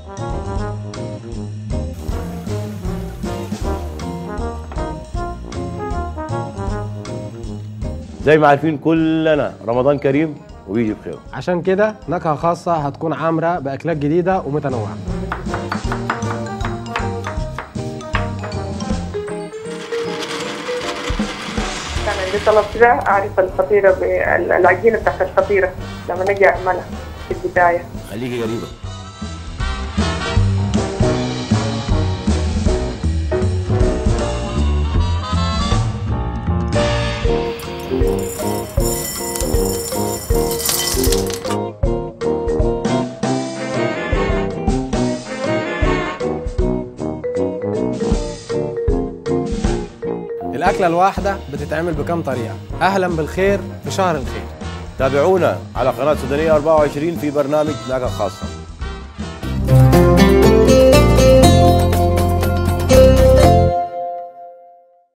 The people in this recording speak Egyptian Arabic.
زي ما عارفين كلنا رمضان كريم وبيجي بخير عشان كده نكهة خاصة هتكون عامرة بأكلات جديدة ومتنوعة كان عندي طلب كده أعرف الفطيرة ب- العجينة بتاعت الفطيرة لما نجي أعملها في البداية خليكي قريبه الأكلة الواحدة بتتعمل بكم طريقة أهلا بالخير في شهر الخير تابعونا على قناه سودانيه 24 في برنامج نكهه خاصه